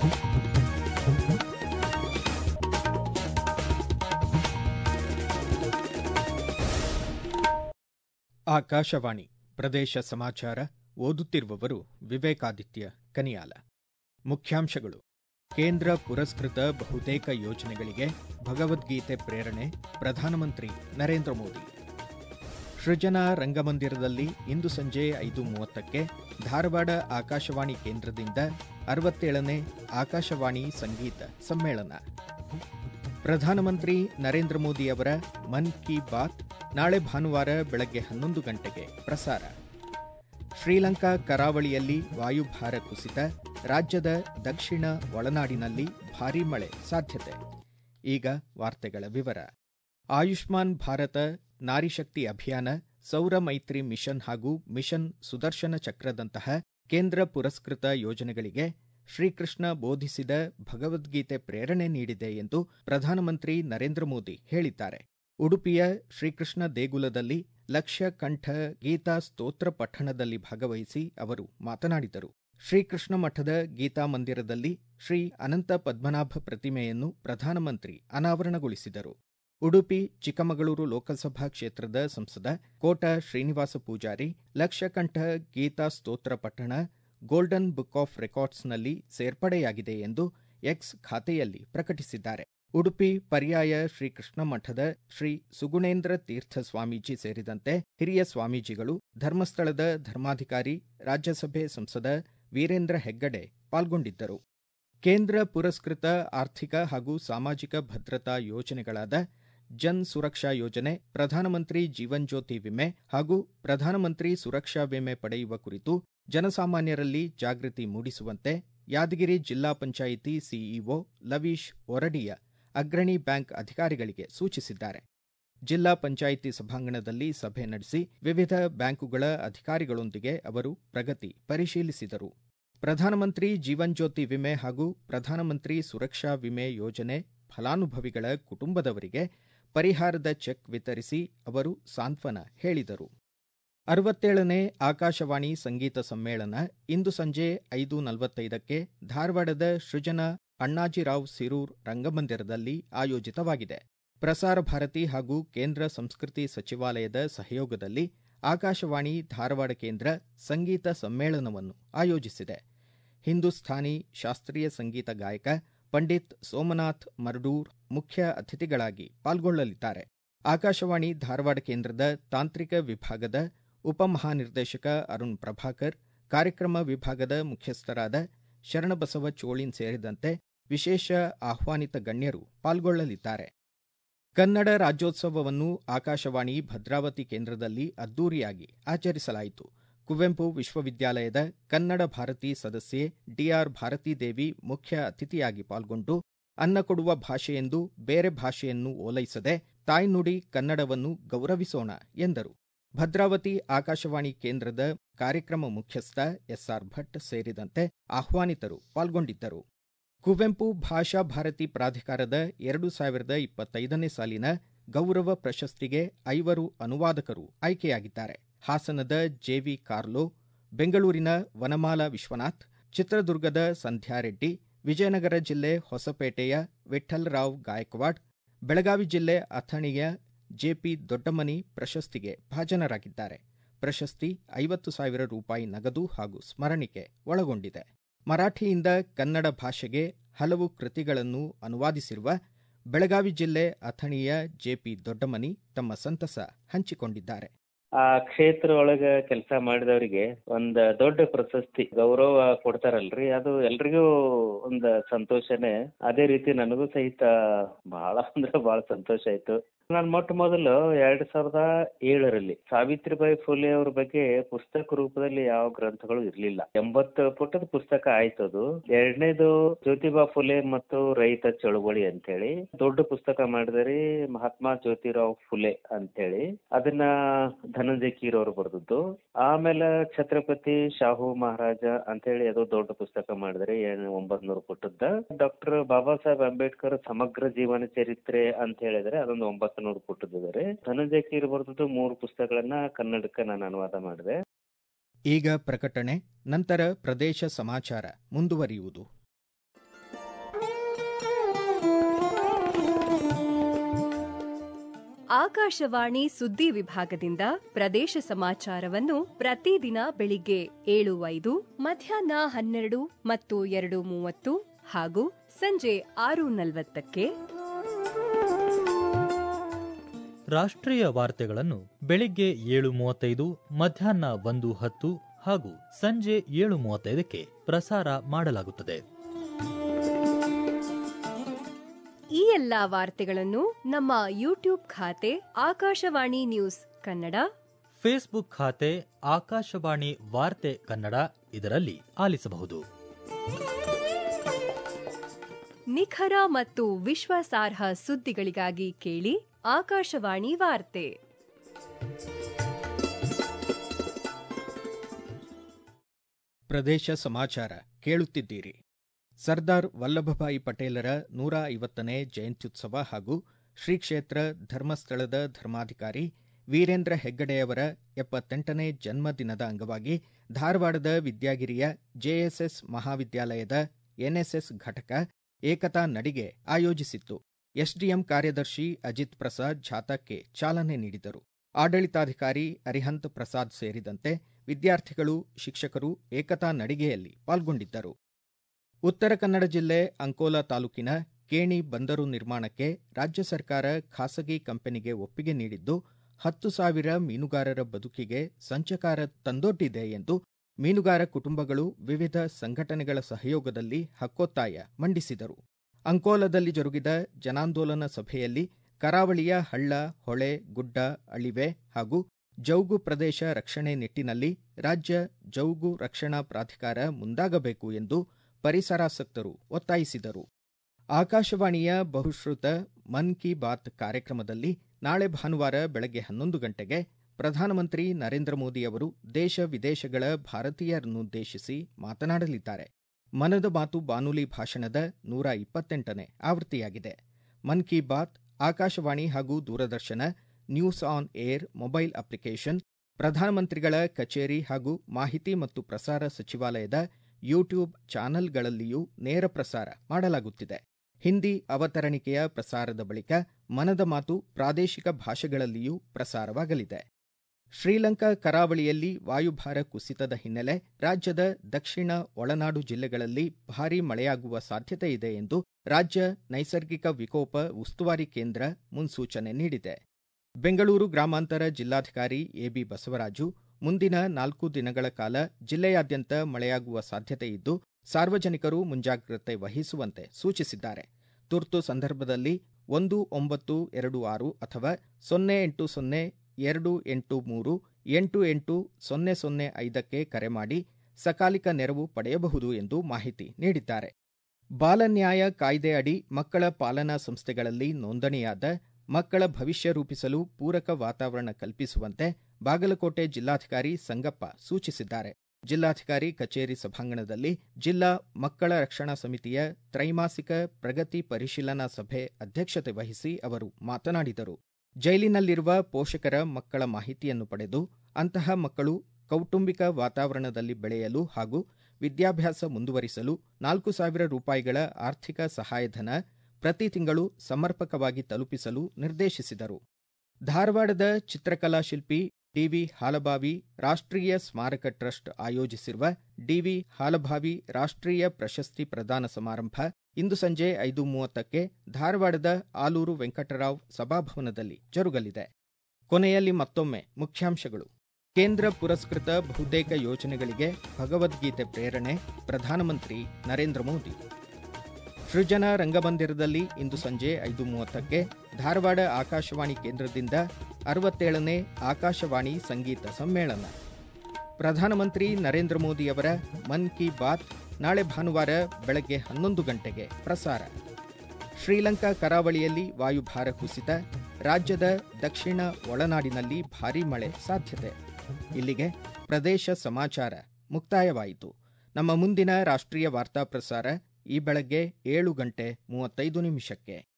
ಆಕಾಶವಾಣಿ ಪ್ರದೇಶ ಸಮಾಚಾರ ಓದುತ್ತಿರುವವರು ವಿವೇಕಾದಿತ್ಯ ಕನಿಯಾಲ ಮುಖ್ಯಾಂಶಗಳು ಕೇಂದ್ರ ಪುರಸ್ಕೃತ ಬಹುತೇಕ ಯೋಜನೆಗಳಿಗೆ ಭಗವದ್ಗೀತೆ ಪ್ರೇರಣೆ ಪ್ರಧಾನಮಂತ್ರಿ ನರೇಂದ್ರ ಮೋದಿ ಸೃಜನಾ ರಂಗಮಂದಿರದಲ್ಲಿ ಇಂದು ಸಂಜೆ ಐದು ಮೂವತ್ತಕ್ಕೆ ಧಾರವಾಡ ಆಕಾಶವಾಣಿ ಕೇಂದ್ರದಿಂದ ಅರವತ್ತೇಳನೇ ಆಕಾಶವಾಣಿ ಸಂಗೀತ ಸಮ್ಮೇಳನ ಪ್ರಧಾನಮಂತ್ರಿ ನರೇಂದ್ರ ಮೋದಿ ಅವರ ಮನ್ ಕಿ ಬಾತ್ ನಾಳೆ ಭಾನುವಾರ ಬೆಳಗ್ಗೆ ಹನ್ನೊಂದು ಗಂಟೆಗೆ ಪ್ರಸಾರ ಶ್ರೀಲಂಕಾ ಕರಾವಳಿಯಲ್ಲಿ ವಾಯುಭಾರ ಕುಸಿತ ರಾಜ್ಯದ ದಕ್ಷಿಣ ಒಳನಾಡಿನಲ್ಲಿ ಭಾರೀ ಮಳೆ ಸಾಧ್ಯತೆ ಈಗ ವಾರ್ತೆಗಳ ವಿವರ ಆಯುಷ್ಮಾನ್ ಭಾರತ ನಾರಿಶಕ್ತಿ ಅಭಿಯಾನ ಸೌರ ಮೈತ್ರಿ ಮಿಷನ್ ಹಾಗೂ ಮಿಷನ್ ಸುದರ್ಶನ ಚಕ್ರದಂತಹ ಕೇಂದ್ರ ಪುರಸ್ಕೃತ ಯೋಜನೆಗಳಿಗೆ ಶ್ರೀಕೃಷ್ಣ ಬೋಧಿಸಿದ ಭಗವದ್ಗೀತೆ ಪ್ರೇರಣೆ ನೀಡಿದೆ ಎಂದು ಪ್ರಧಾನಮಂತ್ರಿ ನರೇಂದ್ರ ಮೋದಿ ಹೇಳಿದ್ದಾರೆ ಉಡುಪಿಯ ಶ್ರೀಕೃಷ್ಣ ದೇಗುಲದಲ್ಲಿ ಲಕ್ಷ್ಯ ಕಂಠ ಗೀತಾ ಸ್ತೋತ್ರ ಪಠಣದಲ್ಲಿ ಭಾಗವಹಿಸಿ ಅವರು ಮಾತನಾಡಿದರು ಶ್ರೀಕೃಷ್ಣ ಮಠದ ಗೀತಾ ಮಂದಿರದಲ್ಲಿ ಶ್ರೀ ಅನಂತ ಪದ್ಮನಾಭ ಪ್ರತಿಮೆಯನ್ನು ಪ್ರಧಾನಮಂತ್ರಿ ಅನಾವರಣಗೊಳಿಸಿದರು ಉಡುಪಿ ಚಿಕ್ಕಮಗಳೂರು ಲೋಕಸಭಾ ಕ್ಷೇತ್ರದ ಸಂಸದ ಕೋಟ ಶ್ರೀನಿವಾಸ ಪೂಜಾರಿ ಲಕ್ಷಕಂಠ ಗೀತಾ ಸ್ತೋತ್ರ ಪಠಣ ಗೋಲ್ಡನ್ ಬುಕ್ ಆಫ್ ರೆಕಾರ್ಡ್ಸ್ನಲ್ಲಿ ಸೇರ್ಪಡೆಯಾಗಿದೆ ಎಂದು ಎಕ್ಸ್ ಖಾತೆಯಲ್ಲಿ ಪ್ರಕಟಿಸಿದ್ದಾರೆ ಉಡುಪಿ ಪರ್ಯಾಯ ಶ್ರೀಕೃಷ್ಣ ಮಠದ ಶ್ರೀ ಸುಗುಣೇಂದ್ರ ತೀರ್ಥ ಸ್ವಾಮೀಜಿ ಸೇರಿದಂತೆ ಹಿರಿಯ ಸ್ವಾಮೀಜಿಗಳು ಧರ್ಮಸ್ಥಳದ ಧರ್ಮಾಧಿಕಾರಿ ರಾಜ್ಯಸಭೆ ಸಂಸದ ವೀರೇಂದ್ರ ಹೆಗ್ಗಡೆ ಪಾಲ್ಗೊಂಡಿದ್ದರು ಕೇಂದ್ರ ಪುರಸ್ಕೃತ ಆರ್ಥಿಕ ಹಾಗೂ ಸಾಮಾಜಿಕ ಭದ್ರತಾ ಯೋಜನೆಗಳಾದ ಜನ್ ಸುರಕ್ಷಾ ಯೋಜನೆ ಪ್ರಧಾನಮಂತ್ರಿ ಜೀವನ್ ಜ್ಯೋತಿ ವಿಮೆ ಹಾಗೂ ಪ್ರಧಾನಮಂತ್ರಿ ಸುರಕ್ಷಾ ವಿಮೆ ಪಡೆಯುವ ಕುರಿತು ಜನಸಾಮಾನ್ಯರಲ್ಲಿ ಜಾಗೃತಿ ಮೂಡಿಸುವಂತೆ ಯಾದಗಿರಿ ಜಿಲ್ಲಾ ಪಂಚಾಯಿತಿ ಸಿಇಒ ಲವೀಶ್ ಒರಡಿಯ ಅಗ್ರಣಿ ಬ್ಯಾಂಕ್ ಅಧಿಕಾರಿಗಳಿಗೆ ಸೂಚಿಸಿದ್ದಾರೆ ಜಿಲ್ಲಾ ಪಂಚಾಯಿತಿ ಸಭಾಂಗಣದಲ್ಲಿ ಸಭೆ ನಡೆಸಿ ವಿವಿಧ ಬ್ಯಾಂಕುಗಳ ಅಧಿಕಾರಿಗಳೊಂದಿಗೆ ಅವರು ಪ್ರಗತಿ ಪರಿಶೀಲಿಸಿದರು ಪ್ರಧಾನಮಂತ್ರಿ ಜೀವನ್ ಜ್ಯೋತಿ ವಿಮೆ ಹಾಗೂ ಪ್ರಧಾನಮಂತ್ರಿ ಸುರಕ್ಷಾ ವಿಮೆ ಯೋಜನೆ ಫಲಾನುಭವಿಗಳ ಕುಟುಂಬದವರಿಗೆ ಪರಿಹಾರದ ಚೆಕ್ ವಿತರಿಸಿ ಅವರು ಸಾಂತ್ವನ ಹೇಳಿದರು ಅರವತ್ತೇಳನೇ ಆಕಾಶವಾಣಿ ಸಂಗೀತ ಸಮ್ಮೇಳನ ಇಂದು ಸಂಜೆ ಐದು ನಲವತ್ತೈದಕ್ಕೆ ಧಾರವಾಡದ ಸೃಜನಾ ಅಣ್ಣಾಜಿರಾವ್ ಸಿರೂರ್ ರಂಗಮಂದಿರದಲ್ಲಿ ಆಯೋಜಿತವಾಗಿದೆ ಪ್ರಸಾರ ಭಾರತಿ ಹಾಗೂ ಕೇಂದ್ರ ಸಂಸ್ಕೃತಿ ಸಚಿವಾಲಯದ ಸಹಯೋಗದಲ್ಲಿ ಆಕಾಶವಾಣಿ ಧಾರವಾಡ ಕೇಂದ್ರ ಸಂಗೀತ ಸಮ್ಮೇಳನವನ್ನು ಆಯೋಜಿಸಿದೆ ಹಿಂದೂಸ್ಥಾನಿ ಶಾಸ್ತ್ರೀಯ ಸಂಗೀತ ಗಾಯಕ ಪಂಡಿತ್ ಸೋಮನಾಥ್ ಮರ್ಡೂರ್ ಮುಖ್ಯ ಅತಿಥಿಗಳಾಗಿ ಪಾಲ್ಗೊಳ್ಳಲಿದ್ದಾರೆ ಆಕಾಶವಾಣಿ ಧಾರವಾಡ ಕೇಂದ್ರದ ತಾಂತ್ರಿಕ ವಿಭಾಗದ ಉಪಮಹಾನಿರ್ದೇಶಕ ಅರುಣ್ ಪ್ರಭಾಕರ್ ಕಾರ್ಯಕ್ರಮ ವಿಭಾಗದ ಮುಖ್ಯಸ್ಥರಾದ ಶರಣಬಸವ ಚೋಳಿನ್ ಸೇರಿದಂತೆ ವಿಶೇಷ ಆಹ್ವಾನಿತ ಗಣ್ಯರು ಪಾಲ್ಗೊಳ್ಳಲಿದ್ದಾರೆ ಕನ್ನಡ ರಾಜ್ಯೋತ್ಸವವನ್ನು ಆಕಾಶವಾಣಿ ಭದ್ರಾವತಿ ಕೇಂದ್ರದಲ್ಲಿ ಅದ್ದೂರಿಯಾಗಿ ಆಚರಿಸಲಾಯಿತು ಕುವೆಂಪು ವಿಶ್ವವಿದ್ಯಾಲಯದ ಕನ್ನಡ ಭಾರತಿ ಸದಸ್ಯೆ ಡಿಆರ್ ಭಾರತೀದೇವಿ ಮುಖ್ಯ ಅತಿಥಿಯಾಗಿ ಪಾಲ್ಗೊಂಡು ಅನ್ನ ಕೊಡುವ ಭಾಷೆಯೆಂದು ಬೇರೆ ಭಾಷೆಯನ್ನು ಓಲೈಸದೆ ತಾಯ್ನುಡಿ ಕನ್ನಡವನ್ನು ಗೌರವಿಸೋಣ ಎಂದರು ಭದ್ರಾವತಿ ಆಕಾಶವಾಣಿ ಕೇಂದ್ರದ ಕಾರ್ಯಕ್ರಮ ಮುಖ್ಯಸ್ಥ ಎಸ್ಆರ್ ಭಟ್ ಸೇರಿದಂತೆ ಆಹ್ವಾನಿತರು ಪಾಲ್ಗೊಂಡಿದ್ದರು ಕುವೆಂಪು ಭಾಷಾ ಭಾರತಿ ಪ್ರಾಧಿಕಾರದ ಎರಡು ಸಾವಿರದ ಇಪ್ಪತ್ತೈದನೇ ಸಾಲಿನ ಗೌರವ ಪ್ರಶಸ್ತಿಗೆ ಐವರು ಅನುವಾದಕರು ಆಯ್ಕೆಯಾಗಿದ್ದಾರೆ ಹಾಸನದ ಜೆವಿ ಕಾರ್ಲೋ ಬೆಂಗಳೂರಿನ ವನಮಾಲಾ ವಿಶ್ವನಾಥ್ ಚಿತ್ರದುರ್ಗದ ಸಂಧ್ಯಾರೆಡ್ಡಿ ವಿಜಯನಗರ ಜಿಲ್ಲೆ ಹೊಸಪೇಟೆಯ ವಿಠ್ಠಲರಾವ್ ಗಾಯಕ್ವಾಡ್ ಬೆಳಗಾವಿ ಜಿಲ್ಲೆ ಅಥಣಿಯ ಜೆಪಿ ದೊಡ್ಡಮನಿ ಪ್ರಶಸ್ತಿಗೆ ಭಾಜನರಾಗಿದ್ದಾರೆ ಪ್ರಶಸ್ತಿ ಐವತ್ತು ಸಾವಿರ ರೂಪಾಯಿ ನಗದು ಹಾಗೂ ಸ್ಮರಣಿಕೆ ಒಳಗೊಂಡಿದೆ ಮರಾಠಿಯಿಂದ ಕನ್ನಡ ಭಾಷೆಗೆ ಹಲವು ಕೃತಿಗಳನ್ನು ಅನುವಾದಿಸಿರುವ ಬೆಳಗಾವಿ ಜಿಲ್ಲೆ ಅಥಣಿಯ ಜೆಪಿ ದೊಡ್ಡಮನಿ ತಮ್ಮ ಸಂತಸ ಹಂಚಿಕೊಂಡಿದ್ದಾರೆ ಆ ಕ್ಷೇತ್ರ ಒಳಗ ಕೆಲಸ ಮಾಡಿದವರಿಗೆ ಒಂದ್ ದೊಡ್ಡ ಪ್ರಶಸ್ತಿ ಗೌರವ ಕೊಡ್ತಾರಲ್ರಿ ಅದು ಎಲ್ರಿಗೂ ಒಂದ್ ಸಂತೋಷನೇ ಅದೇ ರೀತಿ ನನಗೂ ಸಹಿತ ಬಹಳ ಅಂದ್ರೆ ಬಹಳ ಸಂತೋಷ ಆಯ್ತು ನಾನು ಮೊಟ್ಟ ಮೊದಲು ಎರಡ್ ಸಾವಿರದ ಏಳರಲ್ಲಿ ಸಾವಿತ್ರಿಬಾಯಿ ಫುಲೆ ಅವ್ರ ಬಗ್ಗೆ ಪುಸ್ತಕ ರೂಪದಲ್ಲಿ ಯಾವ ಗ್ರಂಥಗಳು ಇರ್ಲಿಲ್ಲ ಎಂಬತ್ತು ಪುಟದ ಪುಸ್ತಕ ಆಯ್ತು ಅದು ಎರಡನೇದು ಜ್ಯೋತಿಬಾ ಫುಲೆ ಮತ್ತು ರೈತ ಚಳುವಳಿ ಅಂತೇಳಿ ದೊಡ್ಡ ಪುಸ್ತಕ ಮಾಡಿದ್ರಿ ಮಹಾತ್ಮ ಜ್ಯೋತಿರಾವ್ ಫುಲೆ ಅಂತೇಳಿ ಅದನ್ನ ಧನಂಜಯ ಕೀರ್ ಅವರು ಬರೆದದ್ದು ಆಮೇಲೆ ಛತ್ರಪತಿ ಶಾಹು ಮಹಾರಾಜ ಅಂತೇಳಿ ಅದು ದೊಡ್ಡ ಪುಸ್ತಕ ಮಾಡಿದ್ರಿ ಒಂಬತ್ ನೂರು ಪುಟದ ಡಾಕ್ಟರ್ ಬಾಬಾ ಸಾಹೇಬ್ ಅಂಬೇಡ್ಕರ್ ಸಮಗ್ರ ಜೀವನ ಚರಿತ್ರೆ ಅಂತ ಹೇಳಿದ್ರೆ ಅದೊಂದು ಒಂಬತ್ತು ನೂರು ಪುಟದಿದ್ದಾರೆ ಧನಂಜಯ ಕೀರ್ ಬರೆದದ್ದು ಮೂರು ಪುಸ್ತಕಗಳನ್ನ ಕನ್ನಡಕ್ಕೆ ನಾನು ಅನುವಾದ ಮಾಡಿದೆ ಈಗ ಪ್ರಕಟಣೆ ನಂತರ ಪ್ರದೇಶ ಸಮಾಚಾರ ಮುಂದುವರಿಯುವುದು ಆಕಾಶವಾಣಿ ಸುದ್ದಿ ವಿಭಾಗದಿಂದ ಪ್ರದೇಶ ಸಮಾಚಾರವನ್ನು ಪ್ರತಿದಿನ ಬೆಳಿಗ್ಗೆ ಏಳು ಐದು ಮಧ್ಯಾಹ್ನ ಹನ್ನೆರಡು ಮತ್ತು ಎರಡು ಮೂವತ್ತು ಹಾಗೂ ಸಂಜೆ ಆರು ನಲವತ್ತಕ್ಕೆ ರಾಷ್ಟ್ರೀಯ ವಾರ್ತೆಗಳನ್ನು ಬೆಳಿಗ್ಗೆ ಏಳು ಮೂವತ್ತೈದು ಮಧ್ಯಾಹ್ನ ಒಂದು ಹತ್ತು ಹಾಗೂ ಸಂಜೆ ಏಳು ಮೂವತ್ತೈದಕ್ಕೆ ಪ್ರಸಾರ ಮಾಡಲಾಗುತ್ತದೆ ಈ ಎಲ್ಲಾ ವಾರ್ತೆಗಳನ್ನು ನಮ್ಮ ಯೂಟ್ಯೂಬ್ ಖಾತೆ ಆಕಾಶವಾಣಿ ನ್ಯೂಸ್ ಕನ್ನಡ ಫೇಸ್ಬುಕ್ ಖಾತೆ ಆಕಾಶವಾಣಿ ವಾರ್ತೆ ಕನ್ನಡ ಇದರಲ್ಲಿ ಆಲಿಸಬಹುದು ನಿಖರ ಮತ್ತು ವಿಶ್ವಾಸಾರ್ಹ ಸುದ್ದಿಗಳಿಗಾಗಿ ಕೇಳಿ ಆಕಾಶವಾಣಿ ವಾರ್ತೆ ಪ್ರದೇಶ ಸಮಾಚಾರ ಕೇಳುತ್ತಿದ್ದೀರಿ ಸರ್ದಾರ್ ವಲ್ಲಭಭಾಯಿ ಪಟೇಲರ ನೂರ ಐವತ್ತನೇ ಜಯಂತ್ಯುತ್ಸವ ಹಾಗೂ ಶ್ರೀ ಕ್ಷೇತ್ರ ಧರ್ಮಸ್ಥಳದ ಧರ್ಮಾಧಿಕಾರಿ ವೀರೇಂದ್ರ ಹೆಗ್ಗಡೆಯವರ ಎಪ್ಪತ್ತೆಂಟನೇ ಜನ್ಮದಿನದ ಅಂಗವಾಗಿ ಧಾರವಾಡದ ವಿದ್ಯಾಗಿರಿಯ ಜೆಎಸ್ಎಸ್ ಮಹಾವಿದ್ಯಾಲಯದ ಎನ್ಎಸ್ಎಸ್ ಘಟಕ ಏಕತಾ ನಡಿಗೆ ಆಯೋಜಿಸಿತ್ತು ಎಸ್ಡಿಎಂ ಕಾರ್ಯದರ್ಶಿ ಅಜಿತ್ ಪ್ರಸಾದ್ ಜಾಥಾಕ್ಕೆ ಚಾಲನೆ ನೀಡಿದರು ಆಡಳಿತಾಧಿಕಾರಿ ಅರಿಹಂತ್ ಪ್ರಸಾದ್ ಸೇರಿದಂತೆ ವಿದ್ಯಾರ್ಥಿಗಳು ಶಿಕ್ಷಕರು ಏಕತಾ ನಡಿಗೆಯಲ್ಲಿ ಪಾಲ್ಗೊಂಡಿದ್ದರು ಉತ್ತರ ಕನ್ನಡ ಜಿಲ್ಲೆ ಅಂಕೋಲಾ ತಾಲೂಕಿನ ಕೇಣಿ ಬಂದರು ನಿರ್ಮಾಣಕ್ಕೆ ರಾಜ್ಯ ಸರ್ಕಾರ ಖಾಸಗಿ ಕಂಪನಿಗೆ ಒಪ್ಪಿಗೆ ನೀಡಿದ್ದು ಹತ್ತು ಸಾವಿರ ಮೀನುಗಾರರ ಬದುಕಿಗೆ ಸಂಚಕಾರ ತಂದೊಡ್ಡಿದೆ ಎಂದು ಮೀನುಗಾರ ಕುಟುಂಬಗಳು ವಿವಿಧ ಸಂಘಟನೆಗಳ ಸಹಯೋಗದಲ್ಲಿ ಹಕ್ಕೊತ್ತಾಯ ಮಂಡಿಸಿದರು ಅಂಕೋಲದಲ್ಲಿ ಜರುಗಿದ ಜನಾಂದೋಲನ ಸಭೆಯಲ್ಲಿ ಕರಾವಳಿಯ ಹಳ್ಳ ಹೊಳೆ ಗುಡ್ಡ ಅಳಿವೆ ಹಾಗೂ ಜೌಗು ಪ್ರದೇಶ ರಕ್ಷಣೆ ನಿಟ್ಟಿನಲ್ಲಿ ರಾಜ್ಯ ಜೌಗು ರಕ್ಷಣಾ ಪ್ರಾಧಿಕಾರ ಮುಂದಾಗಬೇಕು ಎಂದು ಪರಿಸರಾಸಕ್ತರು ಒತ್ತಾಯಿಸಿದರು ಆಕಾಶವಾಣಿಯ ಬಹುಶ್ರುತ ಮನ್ ಕಿ ಬಾತ್ ಕಾರ್ಯಕ್ರಮದಲ್ಲಿ ನಾಳೆ ಭಾನುವಾರ ಬೆಳಗ್ಗೆ ಹನ್ನೊಂದು ಗಂಟೆಗೆ ಪ್ರಧಾನಮಂತ್ರಿ ನರೇಂದ್ರ ಮೋದಿ ಅವರು ದೇಶ ವಿದೇಶಗಳ ಭಾರತೀಯರನ್ನುದ್ದೇಶಿಸಿ ಮಾತನಾಡಲಿದ್ದಾರೆ ಮನದ ಮಾತು ಬಾನುಲಿ ಭಾಷಣದ ನೂರ ಇಪ್ಪತ್ತೆಂಟನೇ ಆವೃತ್ತಿಯಾಗಿದೆ ಮನ್ ಕಿ ಬಾತ್ ಆಕಾಶವಾಣಿ ಹಾಗೂ Doordarshan news on air mobile application ಪ್ರಧಾನಮಂತ್ರಿಗಳ ಕಚೇರಿ ಹಾಗೂ ಮಾಹಿತಿ ಮತ್ತು ಪ್ರಸಾರ ಸಚಿವಾಲಯದ ಯೂಟ್ಯೂಬ್ ಚಾನೆಲ್ಗಳಲ್ಲಿಯೂ ನೇರ ಪ್ರಸಾರ ಮಾಡಲಾಗುತ್ತಿದೆ ಹಿಂದಿ ಅವತರಣಿಕೆಯ ಪ್ರಸಾರದ ಬಳಿಕ ಮನದ ಮಾತು ಪ್ರಾದೇಶಿಕ ಭಾಷೆಗಳಲ್ಲಿಯೂ ಪ್ರಸಾರವಾಗಲಿದೆ ಶ್ರೀಲಂಕಾ ಕರಾವಳಿಯಲ್ಲಿ ವಾಯುಭಾರ ಕುಸಿತದ ಹಿನ್ನೆಲೆ ರಾಜ್ಯದ ದಕ್ಷಿಣ ಒಳನಾಡು ಜಿಲ್ಲೆಗಳಲ್ಲಿ ಭಾರೀ ಮಳೆಯಾಗುವ ಸಾಧ್ಯತೆ ಇದೆ ಎಂದು ರಾಜ್ಯ ನೈಸರ್ಗಿಕ ವಿಕೋಪ ಉಸ್ತುವಾರಿ ಕೇಂದ್ರ ಮುನ್ಸೂಚನೆ ನೀಡಿದೆ ಬೆಂಗಳೂರು ಗ್ರಾಮಾಂತರ ಜಿಲ್ಲಾಧಿಕಾರಿ ಎಬಿ ಬಸವರಾಜು ಮುಂದಿನ ನಾಲ್ಕು ದಿನಗಳ ಕಾಲ ಜಿಲ್ಲೆಯಾದ್ಯಂತ ಮಳೆಯಾಗುವ ಸಾಧ್ಯತೆ ಇದ್ದು ಸಾರ್ವಜನಿಕರು ಮುಂಜಾಗ್ರತೆ ವಹಿಸುವಂತೆ ಸೂಚಿಸಿದ್ದಾರೆ ತುರ್ತು ಸಂದರ್ಭದಲ್ಲಿ ಒಂದು ಒಂಬತ್ತು ಎರಡು ಆರು ಅಥವಾ ಸೊನ್ನೆ ಎಂಟು ಸೊನ್ನೆ ಎರಡು ಎಂಟು ಮೂರು ಎಂಟು ಎಂಟು ಸೊನ್ನೆ ಸೊನ್ನೆ ಐದಕ್ಕೆ ಕರೆ ಮಾಡಿ ಸಕಾಲಿಕ ನೆರವು ಪಡೆಯಬಹುದು ಎಂದು ಮಾಹಿತಿ ನೀಡಿದ್ದಾರೆ ಬಾಲನ್ಯಾಯ ಕಾಯ್ದೆ ಅಡಿ ಮಕ್ಕಳ ಪಾಲನಾ ಸಂಸ್ಥೆಗಳಲ್ಲಿ ನೋಂದಣಿಯಾದ ಮಕ್ಕಳ ಭವಿಷ್ಯ ರೂಪಿಸಲು ಪೂರಕ ವಾತಾವರಣ ಕಲ್ಪಿಸುವಂತೆ ಬಾಗಲಕೋಟೆ ಜಿಲ್ಲಾಧಿಕಾರಿ ಸಂಗಪ್ಪ ಸೂಚಿಸಿದ್ದಾರೆ ಜಿಲ್ಲಾಧಿಕಾರಿ ಕಚೇರಿ ಸಭಾಂಗಣದಲ್ಲಿ ಜಿಲ್ಲಾ ಮಕ್ಕಳ ರಕ್ಷಣಾ ಸಮಿತಿಯ ತ್ರೈಮಾಸಿಕ ಪ್ರಗತಿ ಪರಿಶೀಲನಾ ಸಭೆ ಅಧ್ಯಕ್ಷತೆ ವಹಿಸಿ ಅವರು ಮಾತನಾಡಿದರು ಜೈಲಿನಲ್ಲಿರುವ ಪೋಷಕರ ಮಕ್ಕಳ ಮಾಹಿತಿಯನ್ನು ಪಡೆದು ಅಂತಹ ಮಕ್ಕಳು ಕೌಟುಂಬಿಕ ವಾತಾವರಣದಲ್ಲಿ ಬೆಳೆಯಲು ಹಾಗೂ ವಿದ್ಯಾಭ್ಯಾಸ ಮುಂದುವರಿಸಲು ನಾಲ್ಕು ಸಾವಿರ ರೂಪಾಯಿಗಳ ಆರ್ಥಿಕ ಸಹಾಯಧನ ಪ್ರತಿ ತಿಂಗಳು ಸಮರ್ಪಕವಾಗಿ ತಲುಪಿಸಲು ನಿರ್ದೇಶಿಸಿದರು ಧಾರವಾಡದ ಚಿತ್ರಕಲಾ ಶಿಲ್ಪಿ ಡಿವಿ ಹಾಲಬಾವಿ ರಾಷ್ಟ್ರೀಯ ಸ್ಮಾರಕ ಟ್ರಸ್ಟ್ ಆಯೋಜಿಸಿರುವ ಡಿವಿ ಹಾಲಭಾವಿ ರಾಷ್ಟ್ರೀಯ ಪ್ರಶಸ್ತಿ ಪ್ರದಾನ ಸಮಾರಂಭ ಇಂದು ಸಂಜೆ ಐದು ಮೂವತ್ತಕ್ಕೆ ಧಾರವಾಡದ ಆಲೂರು ವೆಂಕಟರಾವ್ ಸಭಾಭವನದಲ್ಲಿ ಜರುಗಲಿದೆ ಕೊನೆಯಲ್ಲಿ ಮತ್ತೊಮ್ಮೆ ಮುಖ್ಯಾಂಶಗಳು ಕೇಂದ್ರ ಪುರಸ್ಕೃತ ಬಹುತೇಕ ಯೋಜನೆಗಳಿಗೆ ಭಗವದ್ಗೀತೆ ಪ್ರೇರಣೆ ಪ್ರಧಾನಮಂತ್ರಿ ನರೇಂದ್ರ ಮೋದಿ ಸೃಜನಾ ರಂಗಮಂದಿರದಲ್ಲಿ ಇಂದು ಸಂಜೆ ಐದು ಮೂವತ್ತಕ್ಕೆ ಧಾರವಾಡ ಆಕಾಶವಾಣಿ ಕೇಂದ್ರದಿಂದ ಅರವತ್ತೇಳನೇ ಆಕಾಶವಾಣಿ ಸಂಗೀತ ಸಮ್ಮೇಳನ ಪ್ರಧಾನಮಂತ್ರಿ ನರೇಂದ್ರ ಮೋದಿಯವರ ಮನ್ ಕಿ ಬಾತ್ ನಾಳೆ ಭಾನುವಾರ ಬೆಳಗ್ಗೆ ಹನ್ನೊಂದು ಗಂಟೆಗೆ ಪ್ರಸಾರ ಶ್ರೀಲಂಕಾ ಕರಾವಳಿಯಲ್ಲಿ ವಾಯುಭಾರ ಕುಸಿತ ರಾಜ್ಯದ ದಕ್ಷಿಣ ಒಳನಾಡಿನಲ್ಲಿ ಭಾರೀ ಮಳೆ ಸಾಧ್ಯತೆ ಇಲ್ಲಿಗೆ ಪ್ರದೇಶ ಸಮಾಚಾರ ಮುಕ್ತಾಯವಾಯಿತು ನಮ್ಮ ಮುಂದಿನ ರಾಷ್ಟ್ರೀಯ ವಾರ್ತಾ ಪ್ರಸಾರ ಈ ಬೆಳಗ್ಗೆ ಏಳು ಗಂಟೆ ಮೂವತ್ತೈದು ನಿಮಿಷಕ್ಕೆ